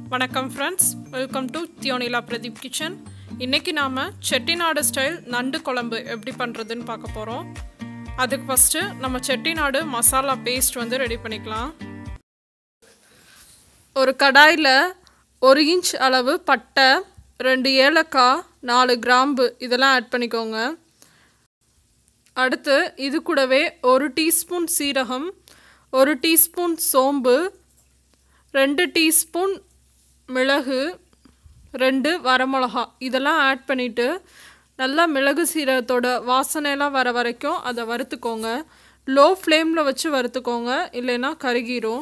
வணக்கம் friends welcome to தியோனிலா Pradeep kitchen இன்றைக்கி நாம் செட்டிநாடு ஸ்டைல் நண்டு குழம்பு எப்படி பண்ணுறதுன்னு பார்க்க போகிறோம் அதுக்கு ஃபஸ்ட்டு நம்ம செட்டிநாடு மசாலா பேஸ்ட் வந்து ரெடி பண்ணிக்கலாம் ஒரு கடாயில் ஒரு இன்ச் அளவு பட்டை ரெண்டு ஏலக்காய் நாலு கிராம்பு இதெல்லாம் ஆட் பண்ணிக்கோங்க அடுத்து இது கூடவே ஒரு டீஸ்பூன் சீரகம் ஒரு டீஸ்பூன் சோம்பு ரெண்டு டீஸ்பூன் மிளகு ரெண்டு வரமிளகா இதெல்லாம் ஆட் பண்ணிவிட்டு நல்லா மிளகு சீரகத்தோட வாசனையெல்லாம் வர வரைக்கும் அதை வறுத்துக்கோங்க லோ ஃப்ளேமில் வச்சு வறுத்துக்கோங்க இல்லைன்னா கருகிரும்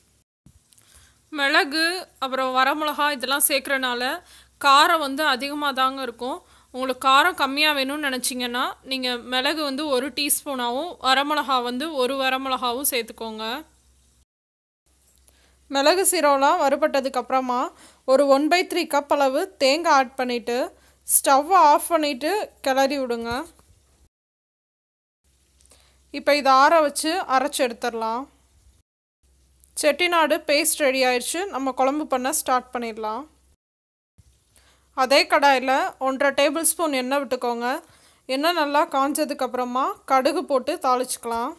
மிளகு அப்புறம் வரமிளகா இதெல்லாம் சேர்க்குறனால காரம் வந்து அதிகமாக தாங்க இருக்கும் உங்களுக்கு காரம் கம்மியாக வேணும்னு நினச்சிங்கன்னா நீங்கள் மிளகு வந்து ஒரு டீஸ்பூனாகவும் வரமிளகா வந்து ஒரு வரமிளகாவும் சேர்த்துக்கோங்க மிளகு சீரகம்லாம் வறுபட்டதுக்கப்புறமா ஒரு ஒன் பை த்ரீ கப் அளவு தேங்காய் ஆட் பண்ணிவிட்டு ஸ்டவ்வை ஆஃப் பண்ணிவிட்டு கிளறி விடுங்க இப்போ இதை ஆற வச்சு அரைச்சி எடுத்துடலாம் செட்டிநாடு பேஸ்ட் ரெடி ஆயிடுச்சு நம்ம குழம்பு பண்ண ஸ்டார்ட் பண்ணிடலாம் அதே கடாயில் ஒன்றரை டேபிள் ஸ்பூன் எண்ணெய் விட்டுக்கோங்க எண்ணெய் நல்லா காஞ்சதுக்கப்புறமா கடுகு போட்டு தாளிச்சுக்கலாம்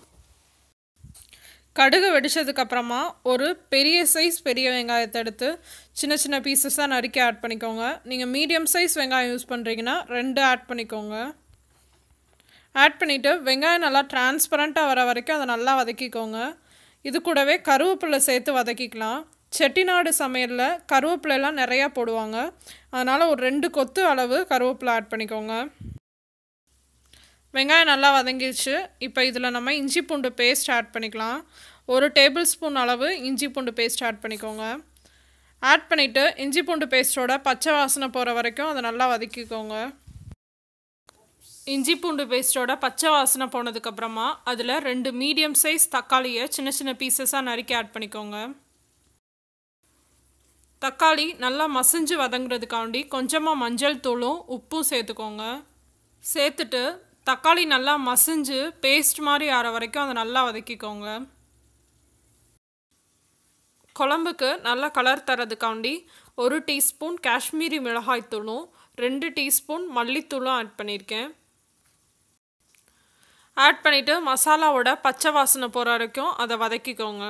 கடுகு வெடித்ததுக்கப்புறமா ஒரு பெரிய சைஸ் பெரிய வெங்காயத்தை எடுத்து சின்ன சின்ன பீசஸாக நறுக்கி ஆட் பண்ணிக்கோங்க நீங்கள் மீடியம் சைஸ் வெங்காயம் யூஸ் பண்ணுறீங்கன்னா ரெண்டு ஆட் பண்ணிக்கோங்க ஆட் பண்ணிவிட்டு வெங்காயம் நல்லா டிரான்ஸ்பரண்ட்டாக வர வரைக்கும் அதை நல்லா வதக்கிக்கோங்க இது கூடவே கருவேப்பிலை சேர்த்து வதக்கிக்கலாம் செட்டிநாடு சமையலில் கருவேப்பிலைலாம் நிறையா போடுவாங்க அதனால் ஒரு ரெண்டு கொத்து அளவு கருவேப்பிலை ஆட் பண்ணிக்கோங்க வெங்காயம் நல்லா வதங்கிடுச்சு இப்போ இதில் நம்ம இஞ்சி பூண்டு பேஸ்ட் ஆட் பண்ணிக்கலாம் ஒரு டேபிள் ஸ்பூன் அளவு இஞ்சி பூண்டு பேஸ்ட் ஆட் பண்ணிக்கோங்க ஆட் பண்ணிவிட்டு இஞ்சி பூண்டு பேஸ்ட்டோட பச்சை வாசனை போகிற வரைக்கும் அதை நல்லா வதக்கிக்கோங்க இஞ்சி பூண்டு பேஸ்ட்டோட பச்சை வாசனை போனதுக்கப்புறமா அதில் ரெண்டு மீடியம் சைஸ் தக்காளியை சின்ன சின்ன பீசஸாக நறுக்கி ஆட் பண்ணிக்கோங்க தக்காளி நல்லா மசிஞ்சு வதங்குறதுக்காண்டி கொஞ்சமாக மஞ்சள் தூளும் உப்பும் சேர்த்துக்கோங்க சேர்த்துட்டு தக்காளி நல்லா மசிஞ்சு பேஸ்ட் மாதிரி ஆற வரைக்கும் அதை நல்லா வதக்கிக்கோங்க குழம்புக்கு நல்லா கலர் தரதுக்காண்டி ஒரு டீஸ்பூன் காஷ்மீரி மிளகாய் தூளும் ரெண்டு டீஸ்பூன் மல்லித்தூளும் ஆட் பண்ணியிருக்கேன் ஆட் பண்ணிவிட்டு மசாலாவோட பச்சை வாசனை போகிற வரைக்கும் அதை வதக்கிக்கோங்க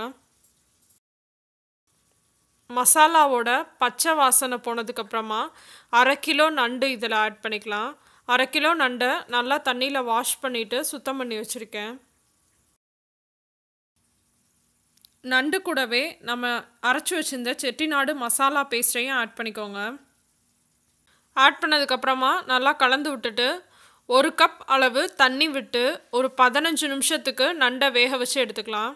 மசாலாவோட பச்சை வாசனை போனதுக்கப்புறமா அரை கிலோ நண்டு இதில் ஆட் பண்ணிக்கலாம் அரை கிலோ நண்டை நல்லா தண்ணியில் வாஷ் பண்ணிவிட்டு சுத்தம் பண்ணி வச்சுருக்கேன் நண்டு கூடவே நம்ம அரைச்சி வச்சுருந்த செட்டிநாடு மசாலா பேஸ்ட்டையும் ஆட் பண்ணிக்கோங்க ஆட் பண்ணதுக்கப்புறமா நல்லா கலந்து விட்டுட்டு ஒரு கப் அளவு தண்ணி விட்டு ஒரு பதினஞ்சு நிமிஷத்துக்கு நண்டை வேக வச்சு எடுத்துக்கலாம்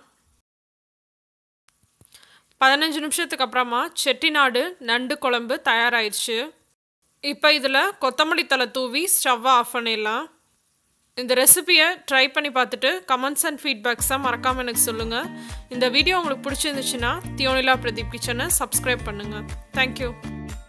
பதினஞ்சு நிமிஷத்துக்கு அப்புறமா செட்டிநாடு நண்டு குழம்பு தயாராகிடுச்சு இப்போ இதில் கொத்தமல்லி தலை தூவி ஸ்டவ்வை ஆஃப் பண்ணிடலாம் இந்த ரெசிபியை ட்ரை பண்ணி பார்த்துட்டு கமெண்ட்ஸ் அண்ட் ஃபீட்பேக்ஸை மறக்காமல் எனக்கு சொல்லுங்கள் இந்த வீடியோ உங்களுக்கு பிடிச்சிருந்துச்சுன்னா தியோனிலா பிரதீப் கிச்சனை சப்ஸ்கிரைப் பண்ணுங்கள் தேங்க்யூ